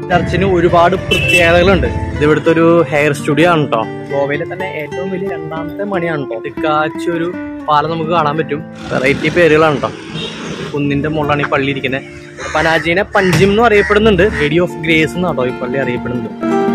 ചർച്ചിന് ഒരുപാട് പ്രത്യേകതകളുണ്ട് ഇത് ഇവിടുത്തെ ഒരു ഹെയർ സ്റ്റുഡിയോ ആണ് കേട്ടോ ഗോവയിലെ തന്നെ ഏറ്റവും വലിയ രണ്ടാമത്തെ മണിയാണ് കേട്ടോ തിക്കാച്ചി ഒരു പാലം നമുക്ക് കാണാൻ പറ്റും വെറൈറ്റി പേരുകളാണ് കേട്ടോ കുന്നിന്റെ മുകളിലാണ് ഈ പള്ളി ഇരിക്കുന്നത് പനാജീനെ പഞ്ചിം എന്ന് അറിയപ്പെടുന്നുണ്ട് ലേഡി ഓഫ് ഗ്രേസ് എന്നാട്ടോ ഈ പള്ളി അറിയപ്പെടുന്നത്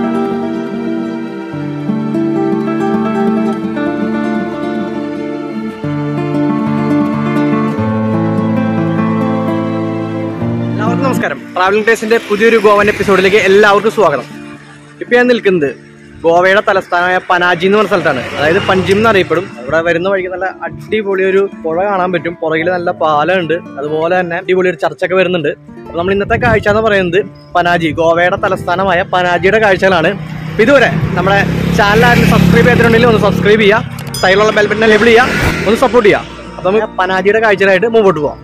എല്ലാവർക്കും നമസ്കാരം ട്രാവലിംഗ് ടേസ്റ്റിന്റെ പുതിയൊരു ഗോവൻ എപ്പിസോഡിലേക്ക് എല്ലാവർക്കും സ്വാഗതം ഇപ്പൊ ഞാൻ നിൽക്കുന്നത് ഗോവയുടെ തലസ്ഥാനമായ പനാജി എന്ന് പറഞ്ഞ സ്ഥലത്താണ് അതായത് പഞ്ചിം എന്ന് അറിയപ്പെടും ഇവിടെ വരുന്ന വഴിക്ക് നല്ല അടിപൊളി ഒരു പുഴ കാണാൻ പറ്റും പുറകിൽ നല്ല പാലമുണ്ട് അതുപോലെ തന്നെ അടിപൊളി ഒരു ചർച്ചൊക്കെ വരുന്നുണ്ട് അപ്പൊ നമ്മൾ ഇന്നത്തെ കാഴ്ച എന്ന് പറയുന്നത് പനാജി ഗോവയുടെ തലസ്ഥാനമായ പനാജിയുടെ കാഴ്ചകളാണ് അപ്പൊ ഇതുവരെ നമ്മുടെ ചാനൽ ആരും സബ്സ്ക്രൈബ് ചെയ്തിട്ടുണ്ടെങ്കിൽ ഒന്ന് സബ്സ്ക്രൈബ് ചെയ്യുക സൈഡിലുള്ള ബെൽ ബട്ടൺ ലേബിൾ ചെയ്യുക ഒന്ന് സപ്പോർട്ട് ചെയ്യുക അപ്പൊ നമുക്ക് പനാജിയുടെ കാഴ്ചകളായിട്ട് മുമ്പോട്ട് പോവാം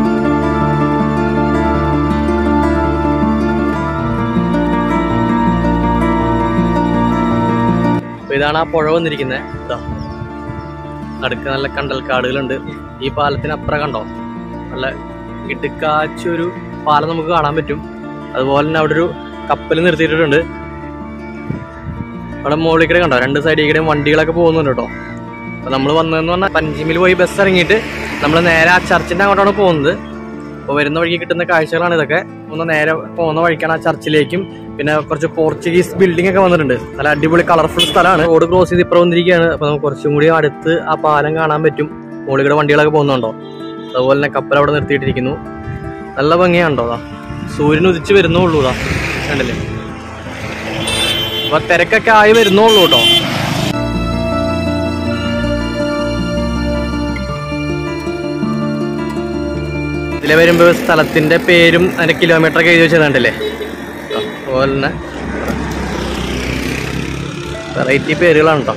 അപ്പൊ ഇതാണ് ആ പുഴ വന്നിരിക്കുന്നത് ഇതാ നടുക്ക് നല്ല കണ്ടൽ കാടുകളുണ്ട് ഈ പാലത്തിന് അപ്പുറം കണ്ടോ നല്ല ഇടുക്കാച്ചൊരു പാലം നമുക്ക് കാണാൻ പറ്റും അതുപോലെ തന്നെ അവിടെ ഒരു കപ്പൽ നിർത്തിയിട്ടുണ്ട് അവിടെ മുകളിൽ കൂടെ കണ്ടോ രണ്ട് സൈഡിൽ കൂടെ വണ്ടികളൊക്കെ പോകുന്നുണ്ട് കേട്ടോ അപ്പൊ നമ്മൾ വന്നതെന്ന് പറഞ്ഞാൽ പഞ്ചിമിൽ പോയി ബസ് ഇറങ്ങിയിട്ട് നമ്മൾ നേരെ ആ ചർച്ചിന്റെ അങ്ങോട്ടാണ് പോകുന്നത് അപ്പോൾ വരുന്ന വഴിക്ക് കിട്ടുന്ന കാഴ്ചകളാണ് ഇതൊക്കെ ഒന്ന് നേരെ പോകുന്ന വഴിക്കാണ് ആ ചർച്ചിലേക്കും പിന്നെ കുറച്ച് പോർച്ചുഗീസ് ബിൽഡിംഗ് ഒക്കെ വന്നിട്ടുണ്ട് നല്ല അടിപൊളി കളർഫുൾ സ്ഥലമാണ് റോഡ് ക്രോസ് ചെയ്ത് ഇപ്പുറം വന്നിരിക്കുകയാണ് അപ്പോൾ നമുക്ക് കുറച്ചും കൂടി അടുത്ത് ആ പാലം കാണാൻ പറ്റും മുകളിൽ കൂടെ വണ്ടികളൊക്കെ പോകുന്നുണ്ടോ അതുപോലെ തന്നെ കപ്പൽ അവിടെ നിർത്തിയിട്ടിരിക്കുന്നു നല്ല ഭംഗിയാണോ അതാ സൂര്യൻ ഉദിച്ച് വരുന്നുള്ളൂ ഇതാ കണ്ടില്ലേ അപ്പൊ തിരക്കൊക്കെ ആയി വരുന്നുള്ളൂ കേട്ടോ ഇതിലെ വരുമ്പോൾ സ്ഥലത്തിന്റെ പേരും അതിന്റെ കിലോമീറ്റർ ഒക്കെ എഴുതി വെച്ചത് കണ്ടില്ലേ അതുപോലെ തന്നെ വെറൈറ്റി പേരുകളാണ് കേട്ടോ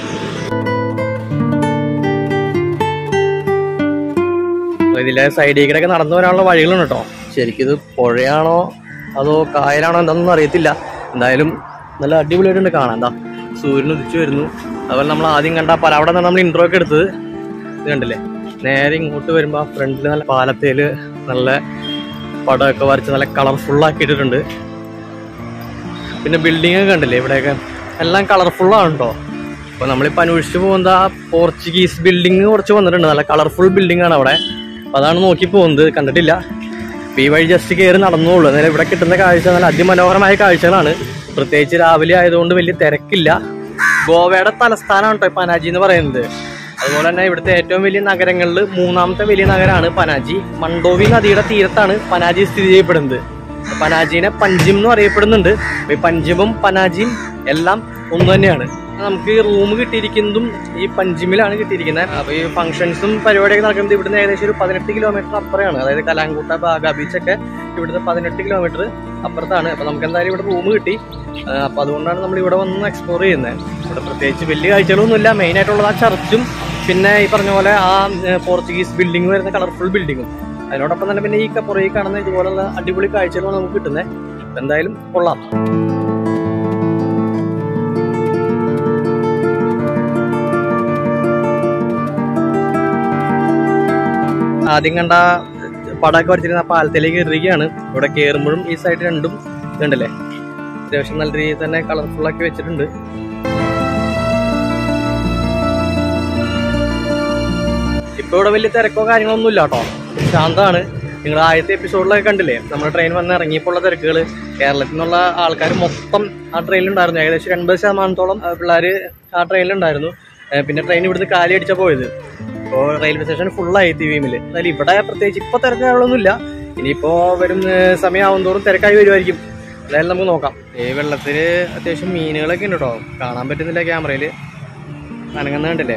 ഇതിലെ സൈഡിൽ കൂടെ ഒക്കെ നടന്നു വരാനുള്ള വഴികളുണ്ട് കേട്ടോ ശരിക്കും ഇത് പുഴയാണോ അതോ കായലാണോ എന്താണെന്നൊന്നും അറിയത്തില്ല എന്തായാലും നല്ല അടിപൊളിയായിട്ടുണ്ട് കാണാൻ എന്താ സൂര്യൻ ഉദിച്ചു വരുന്നു അതുപോലെ നമ്മൾ ആദ്യം കണ്ട പല അവിടെ നിന്നാണ് നമ്മൾ ഇൻട്രോ ഒക്കെ എടുത്തത് ഇത് കണ്ടില്ലേ നേരെ ഇങ്ങോട്ട് വരുമ്പോൾ ആ ഫ്രണ്ടിൽ നല്ല പാലത്തേല് നല്ല പടമൊക്കെ വരച്ച് നല്ല കളർഫുൾ ആക്കിയിട്ടുണ്ട് പിന്നെ ബിൽഡിംഗ് ഒക്കെ കണ്ടില്ലേ ഇവിടെയൊക്കെ എല്ലാം കളർഫുള്ളാണ് കേട്ടോ അപ്പോൾ നമ്മളിപ്പോൾ അന്വേഷിച്ച് പോകുന്നത് ആ പോർച്ചുഗീസ് ബിൽഡിംഗ് കുറച്ച് വന്നിട്ടുണ്ട് നല്ല കളർഫുൾ ബിൽഡിംഗ് ആണ് അവിടെ അപ്പോൾ അതാണ് നോക്കി പോകുന്നത് കണ്ടിട്ടില്ല അപ്പോൾ ഈ വഴി ജസ്റ്റ് കയറി നടന്നുള്ളൂ അന്നേരം ഇവിടെ കിട്ടുന്ന കാഴ്ച നല്ല അതിമനോഹരമായ കാഴ്ചകളാണ് പ്രത്യേകിച്ച് രാവിലെ ആയതുകൊണ്ട് വലിയ തിരക്കില്ല ഗോവയുടെ തലസ്ഥാനമാണ് കേട്ടോ പനാജി എന്ന് പറയുന്നത് അതുപോലെ തന്നെ ഇവിടുത്തെ ഏറ്റവും വലിയ നഗരങ്ങളിൽ മൂന്നാമത്തെ വലിയ നഗരമാണ് പനാജി മണ്ടോവി നദിയുടെ തീരത്താണ് പനാജി സ്ഥിതി ചെയ്യപ്പെടുന്നത് പനാജിനെ പഞ്ചിം എന്ന് അറിയപ്പെടുന്നുണ്ട് അപ്പൊ ഈ പഞ്ചിമും പനാജിയും എല്ലാം ഒന്ന് തന്നെയാണ് നമുക്ക് ഈ റൂം കിട്ടിയിരിക്കുന്നതും ഈ പഞ്ചിമിലാണ് കിട്ടിയിരിക്കുന്നത് അപ്പൊ ഈ ഫംഗ്ഷൻസും പരിപാടിയൊക്കെ നടക്കുന്നത് ഇവിടുന്ന് ഏകദേശം ഒരു പതിനെട്ട് കിലോമീറ്റർ അപ്പുറമാണ് അതായത് കലാങ്കൂട്ട ബാഗ ബീച്ചൊക്കെ ഇവിടുത്തെ പതിനെട്ട് കിലോമീറ്റർ അപ്പുറത്താണ് അപ്പൊ നമുക്ക് എന്തായാലും ഇവിടെ റൂം കിട്ടി ആ, അപ്പൊ അതുകൊണ്ടാണ് നമ്മൾ ഇവിടെ വന്ന് എക്സ്പ്ലോർ ചെയ്യുന്നത് ഇവിടെ പ്രത്യേകിച്ച് വലിയ കാഴ്ചകളൊന്നുമില്ല മെയിൻ ആയിട്ടുള്ളത് ആ ചർച്ചും പിന്നെ ഈ പറഞ്ഞ പോലെ ആ ഏ, പോർച്ചുഗീസ് ബിൽഡിംഗ് വരുന്ന കളർഫുൾ ബിൽഡിങ്ങും അതിനോടൊപ്പം തന്നെ പിന്നെ ഈ ക- പുറകിൽ കാണുന്ന ഇതുപോലുള്ള അടിപൊളി കാഴ്ചകളാണ് നമുക്ക് കിട്ടുന്നത് എന്തായാലും കൊള്ളാം ആദ്യം കണ്ട പടമൊക്കെ വരച്ചിരുന്ന ആ പാലത്തിലേക്ക് കയറുകയാണ് ഇവിടെ കയറുമ്പോഴും ഈ സൈഡ് രണ്ടും ഇതുണ്ടല്ലേ അത്യാവശ്യം നല്ല രീതിയിൽ തന്നെ കളർഫുൾ ആക്കി വെച്ചിട്ടുണ്ട് ഇപ്പൊ ഇവിടെ വലിയ തിരക്കോ കാര്യങ്ങളോ ഒന്നും ഇല്ല കേട്ടോ ശാന്തമാണ് നിങ്ങൾ ആദ്യത്തെ എപ്പിസോഡിലൊക്കെ കണ്ടില്ലേ നമ്മുടെ ട്രെയിൻ വന്ന് ഇറങ്ങിയപ്പോൾ ഉള്ള തിരക്കുകൾ കേരളത്തിൽ നിന്നുള്ള ആൾക്കാർ മൊത്തം ആ ട്രെയിനിലുണ്ടായിരുന്നു ഏകദേശം എൺപത് ശതമാനത്തോളം പിള്ളേർ ആ ട്രെയിനിലുണ്ടായിരുന്നു ഏഹ് പിന്നെ ട്രെയിൻ ഇവിടുന്ന് കാലി അടിച്ചാൽ പോയത് ഇപ്പോൾ റെയിൽവേ സ്റ്റേഷൻ ഫുള്ളായി തിവിമിൽ എന്നാലും ഇവിടെ പ്രത്യേകിച്ച് ഇപ്പോൾ തിരക്കുകളൊന്നുമില്ല ഇനിയിപ്പോൾ വരും ഏഹ് സമയമാവും തോറും തിരക്കായി വരുമായിരിക്കും എന്തായാലും നമുക്ക് നോക്കാം ഈ വെള്ളത്തിൽ അത്യാവശ്യം മീനുകളൊക്കെ ഉണ്ട് കേട്ടോ കാണാൻ പറ്റുന്നില്ല ക്യാമറയിൽ അനങ്ങുന്ന കണ്ടില്ലേ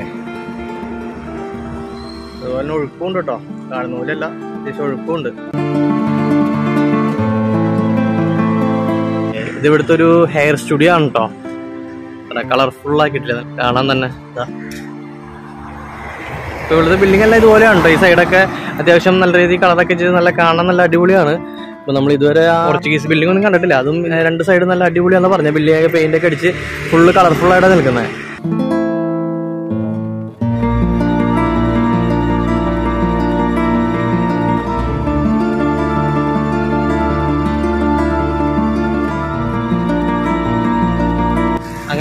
അതുപോലെ തന്നെ ഒഴുക്കുണ്ട് കേട്ടോ കാണുന്ന പോലെയല്ല അത്യാവശ്യം ഒഴുക്കുണ്ട് ഇത് ഇവിടുത്തെ ഒരു ഹെയർ സ്റ്റുഡിയോ ആണ് കേട്ടോ കളർഫുൾ ആക്കിയിട്ടില്ല കാണാൻ തന്നെ ഇതാ ഇപ്പൊ ഇവിടുത്തെ ബിൽഡിംഗ് എല്ലാം ഇതുപോലെയാണ് കേട്ടോ ഈ സൈഡൊക്കെ അത്യാവശ്യം നല്ല രീതിയിൽ കളറൊക്കെ ചെയ്ത് നല്ല കാണാൻ നല്ല അടിപൊളിയാണ് ഇപ്പൊ നമ്മൾ ഇതുവരെ ആ പോർച്ചുഗീസ് ബിൽഡിംഗ് ഒന്നും കണ്ടിട്ടില്ല അതും ഏ, രണ്ട് സൈഡ് നല്ല അടിപൊളിയാണെന്ന് പറഞ്ഞ ബിൽഡിംഗ് പെയിന്റ് ഒക്കെ അടിച്ച് ഫുള്ള് കളർഫുൾ ആയിട്ടാണ് നിൽക്കുന്നത്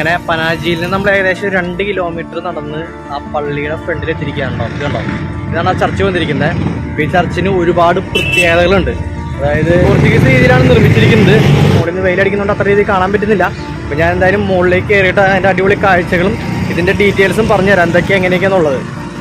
അങ്ങനെ പനാജിയിൽ നിന്ന് നമ്മൾ ഏകദേശം രണ്ട് കിലോമീറ്റർ നടന്ന് ആ പള്ളിയുടെ ഫ്രണ്ടിൽ എത്തിയിരിക്കുകയാണോ ഇത് കണ്ടോ ഇതാണ് ആ ചർച്ച് വന്നിരിക്കുന്നത് അപ്പോൾ ഈ ചർച്ചിന് ഒരുപാട് പ്രത്യേകതകളുണ്ട് അതായത് പോർച്ചുഗീസ് രീതിയിലാണ് നിർമ്മിച്ചിരിക്കുന്നത് മുകളിൽ നിന്ന് വെയിലടിക്കുന്നുണ്ട് അത്ര രീതിയിൽ കാണാൻ പറ്റുന്നില്ല അപ്പോൾ ഞാൻ എന്തായാലും മുകളിലേക്ക് കയറിയിട്ട് അതിൻ്റെ അടിപൊളി കാഴ്ചകളും ഇതിൻ്റെ ഡീറ്റെയിൽസും പറഞ്ഞുതരാം എന്തൊക്കെയാണ് എങ്ങനെയൊക്കെയാണെന്നുള്ളത്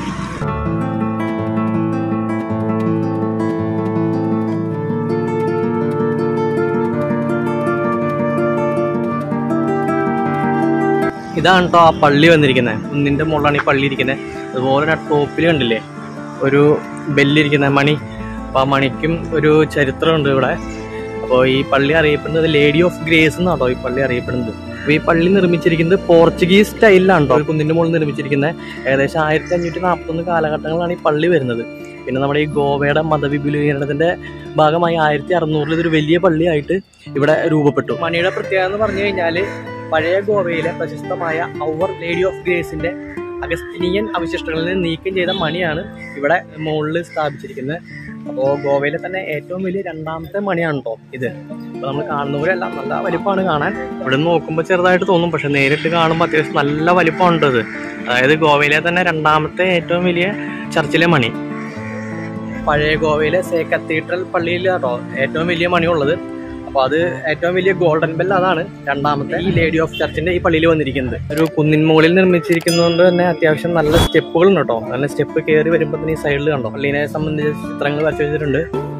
ഇതാണ് കേട്ടോ ആ പള്ളി വന്നിരിക്കുന്നത് കുന്നിൻ്റെ മുകളിലാണ് ഈ പള്ളി ഇരിക്കുന്നത് അതുപോലെ തന്നെ ടോപ്പിൽ കണ്ടില്ലേ ഒരു ബെല്ലിരിക്കുന്ന മണി അപ്പോൾ ആ മണിക്കും ഒരു ചരിത്രമുണ്ട് ഇവിടെ അപ്പോൾ ഈ പള്ളി അറിയപ്പെടുന്നത് ലേഡി ഓഫ് ഗ്രേസ് എന്നാണ് കേട്ടോ ഈ പള്ളി അറിയപ്പെടുന്നത് അപ്പോൾ ഈ പള്ളി നിർമ്മിച്ചിരിക്കുന്നത് പോർച്ചുഗീസ് സ്റ്റൈലിലാണ് കേട്ടോ കുന്നിൻ്റെ മുകളിൽ നിർമ്മിച്ചിരിക്കുന്നത് ഏകദേശം ആയിരത്തി അഞ്ഞൂറ്റി നാൽപ്പത്തൊന്ന് കാലഘട്ടങ്ങളാണ് ഈ പള്ളി വരുന്നത് പിന്നെ നമ്മുടെ ഈ ഗോവയുടെ മതവിപുലീകരണത്തിന്റെ ഭാഗമായി ആയിരത്തി അറുന്നൂറിൽ ഇതൊരു വലിയ പള്ളിയായിട്ട് ഇവിടെ രൂപപ്പെട്ടു മണിയുടെ പ്രത്യേകത എന്ന് പറഞ്ഞു കഴിഞ്ഞാൽ പഴയ ഗോവയിലെ പ്രശസ്തമായ ഔവർ ലേഡി ഓഫ് ഗ്രേസിന്റെ അഗസ്തീനിയൻ അവശിഷ്ടങ്ങളിൽ നിന്ന് നീക്കം ചെയ്ത മണിയാണ് ഇവിടെ മുകളിൽ സ്ഥാപിച്ചിരിക്കുന്നത് അപ്പോൾ ഗോവയിലെ തന്നെ ഏറ്റവും വലിയ രണ്ടാമത്തെ മണിയാണ് കേട്ടോ ഇത് അപ്പോൾ നമ്മൾ കാണുന്നവരല്ല നല്ല വലിപ്പമാണ് കാണാൻ ഇവിടെ നിന്ന് നോക്കുമ്പോൾ ചെറുതായിട്ട് തോന്നും പക്ഷെ നേരിട്ട് കാണുമ്പോൾ അത്യാവശ്യം നല്ല വലിപ്പമുണ്ട് ഇത് അതായത് ഗോവയിലെ തന്നെ രണ്ടാമത്തെ ഏറ്റവും വലിയ ചർച്ചിലെ മണി പഴയ ഗോവയിലെ സേ കത്തീഡ്രൽ പള്ളിയിൽ കേട്ടോ ഏറ്റവും വലിയ മണിയുള്ളത് അപ്പോൾ അത് ഏറ്റവും വലിയ ഗോൾഡൻ ബെൽ അതാണ് രണ്ടാമത്തെ ഈ ലേഡി ഓഫ് ചർച്ചിന്റെ ഈ പള്ളിയിൽ വന്നിരിക്കുന്നത് ഒരു കുന്നിൻ മുകളിൽ നിർമ്മിച്ചിരിക്കുന്നതുകൊണ്ട് തന്നെ അത്യാവശ്യം നല്ല സ്റ്റെപ്പുകൾ ഉണ്ട് കേട്ടോ നല്ല സ്റ്റെപ്പ് കയറി വരുമ്പോൾ തന്നെ ഈ സൈഡിൽ കണ്ടോ പള്ളീനെ സംബന്ധിച്ച് ചിത്രങ്ങൾ വരച്ചു വെച്ചിട്ടുണ്ട്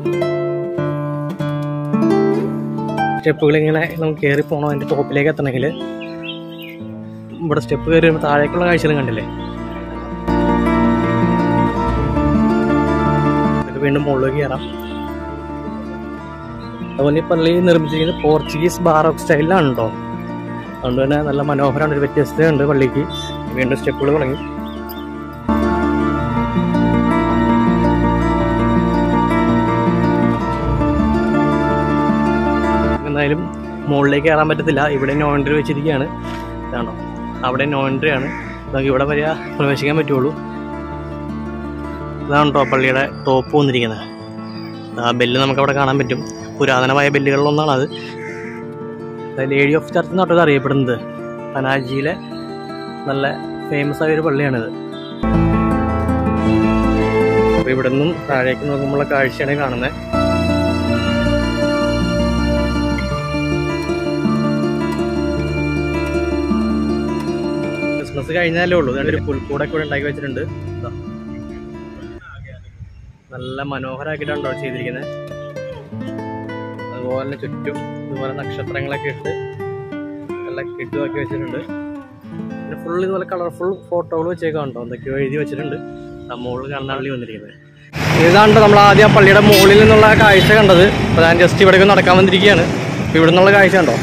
സ്റ്റെപ്പുകൾ ഇങ്ങനെ നമുക്ക് കയറി പോകണം അതിന്റെ ടോപ്പിലേക്ക് എത്തണമെങ്കിൽ ഇവിടെ സ്റ്റെപ്പ് കയറി വരുമ്പോൾ താഴേക്കുള്ള കാഴ്ചകളും കണ്ടില്ലേ നമുക്ക് വീണ്ടും മുകളിലേക്ക് കയറാം അതുപോലെ ഈ പള്ളി നിർമ്മിച്ചിരിക്കുന്നത് പോർച്ചുഗീസ് ബാറോക്ക് സ്റ്റൈലിലാണ് കേട്ടോ അതുകൊണ്ട് തന്നെ നല്ല മനോഹരമാണ് ഒരു വ്യത്യസ്തതയുണ്ട് പള്ളിക്ക് വീണ്ടും സ്റ്റെപ്പുകൾ തുടങ്ങി എന്തായാലും മുകളിലേക്ക് കയറാൻ പറ്റത്തില്ല ഇവിടെ നോ എൻട്രി വെച്ചിരിക്കുകയാണ് ഇതാണോ അവിടെ നോ എൻട്രി ആണ് നമുക്ക് ഇവിടെ വരെ പ്രവേശിക്കാൻ പറ്റുള്ളൂ ഇതാണ് കേട്ടോ പള്ളിയുടെ ടോപ്പ് വന്നിരിക്കുന്നത് ആ ബെല്ല് നമുക്ക് അവിടെ കാണാൻ പറ്റും പുരാതനമായ ബെല്ലുകളിലൊന്നാണ് അത് ലേഡി ഓഫ് ചർച്ച് എന്നാണ് അറിയപ്പെടുന്നത് പനാജിയിലെ നല്ല ഫേമസ് ആയ ഒരു പള്ളിയാണിത് അപ്പൊ ഇവിടെ നിന്നും താഴേക്ക് നോക്കുമ്പോഴുള്ള കാഴ്ചയാണ് കാണുന്നത് ക്രിസ്മസ് കഴിഞ്ഞാലേ ഉള്ളൂ അതുകൊണ്ട് ഒരു പുൽക്കൂടൊക്കെ ഇവിടെ ഉണ്ടാക്കി വെച്ചിട്ടുണ്ട് ഇതാ. നല്ല മനോഹരമാക്കിയിട്ടാണ് കേട്ടോ ചെയ്തിരിക്കുന്നത് അതുപോലെ തന്നെ ചുറ്റും ഇതുപോലെ നക്ഷത്രങ്ങളൊക്കെ ഇട്ട് നല്ല കിട്ടുമാക്കി വെച്ചിട്ടുണ്ട് പിന്നെ ഫുൾ ഇതുപോലെ കളർഫുൾ ഫോട്ടോകൾ വെച്ചേക്കാം കേട്ടോ എന്തൊക്കെയോ എഴുതി വെച്ചിട്ടുണ്ട് ആ മുകളിൽ കാണാൻ വേണ്ടി വന്നിരിക്കുന്നത് ഇതാണ് നമ്മൾ ആദ്യം ആ പള്ളിയുടെ മുകളിൽ നിന്നുള്ള കാഴ്ച കണ്ടത് അപ്പോൾ ഞാൻ ജസ്റ്റ് ഇവിടേക്ക് നടക്കാൻ വന്നിരിക്കുകയാണ് അപ്പോൾ ഇവിടെ നിന്നുള്ള കാഴ്ച കണ്ടോ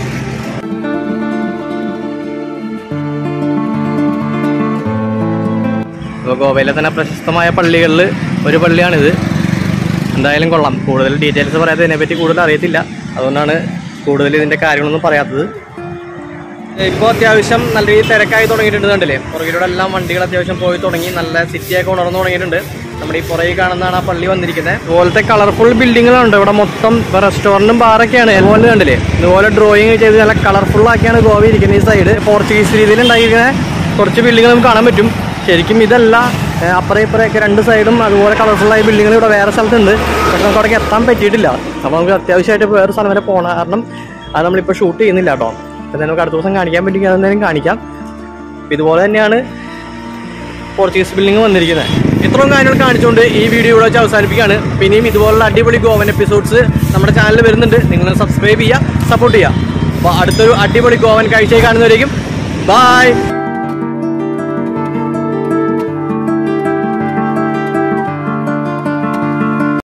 അപ്പോൾ ഗോവയിലെ തന്നെ പ്രശസ്തമായ പള്ളികളിൽ ഒരു പള്ളിയാണിത് എന്തായാലും കൊള്ളാം കൂടുതൽ ഡീറ്റെയിൽസ് പറയാതെ ഇതിനെപ്പറ്റി കൂടുതൽ അറിയത്തില്ല അതുകൊണ്ടാണ് കൂടുതൽ ഇതിൻ്റെ കാര്യങ്ങളൊന്നും പറയാത്തത് ഇപ്പോൾ അത്യാവശ്യം നല്ല രീതിയിൽ തിരക്കായി തുടങ്ങിയിട്ടുണ്ട് കണ്ടില്ലേ പുറകിലൂടെ എല്ലാം വണ്ടികൾ അത്യാവശ്യം പോയി തുടങ്ങി നല്ല സിറ്റിയൊക്കെ ഉണർന്നു തുടങ്ങിയിട്ടുണ്ട് നമ്മുടെ ഈ പുറകിൽ കാണുന്നതാണ് ആ പള്ളി വന്നിരിക്കുന്നത് ഇതുപോലത്തെ കളർഫുൾ ബിൽഡിങ്ങുകളുണ്ട് ഇവിടെ മൊത്തം റെസ്റ്റോറൻറ്റും ബാറൊക്കെയാണ് ഇതുപോലെ കണ്ടില്ലേ ഇതുപോലെ ഡ്രോയിങ് ചെയ്ത് നല്ല കളർഫുൾ ആക്കിയാണ് ഗോവ ഇരിക്കുന്നത് ഈ സൈഡ് പോർച്ചുഗീസ് രീതിയിൽ ഉണ്ടായിരിക്കുന്ന കുറച്ച് ബിൽഡിങ്ങൾ നമുക്ക് കാണാൻ പറ്റും ശരിക്കും ഇതല്ല ഏഹ് അപ്പുറം ഇപ്പുറമൊക്കെ രണ്ട് സൈഡും അതുപോലെ കളർഫുള്ളായ ബിൽഡിങ്ങൾ ഇവിടെ വേറെ സ്ഥലത്തുണ്ട് പക്ഷെ നമുക്ക് അവിടേക്ക് എത്താൻ പറ്റിയിട്ടില്ല അപ്പോൾ നമുക്ക് അത്യാവശ്യമായിട്ട് വേറെ സ്ഥലം വരെ പോകണം കാരണം അത് നമ്മളിപ്പോൾ ഷൂട്ട് ചെയ്യുന്നില്ല കേട്ടോ അപ്പോൾ നമുക്ക് അടുത്ത ദിവസം കാണിക്കാൻ പറ്റുമെങ്കിൽ അതെന്തായാലും കാണിക്കാം അപ്പോൾ ഇതുപോലെ തന്നെയാണ് പോർച്ചുഗീസ് ബിൽഡിംഗ് വന്നിരിക്കുന്നത് ഇത്രയും കാര്യങ്ങൾ കാണിച്ചുകൊണ്ട് ഈ വീഡിയോ ഇവിടെ വെച്ച് അവസാനിപ്പിക്കുകയാണ് പിന്നെയും ഇതുപോലുള്ള അടിപൊളി ഗോവൻ എപ്പിസോഡ്സ് നമ്മുടെ ചാനലിൽ വരുന്നുണ്ട് നിങ്ങൾ സബ്സ്ക്രൈബ് ചെയ്യുക സപ്പോർട്ട് ചെയ്യുക അപ്പോൾ അടുത്തൊരു അടിപൊളി ഗോവൻ കാഴ്ചയായി കാണുന്നവരേക്കും ബായ്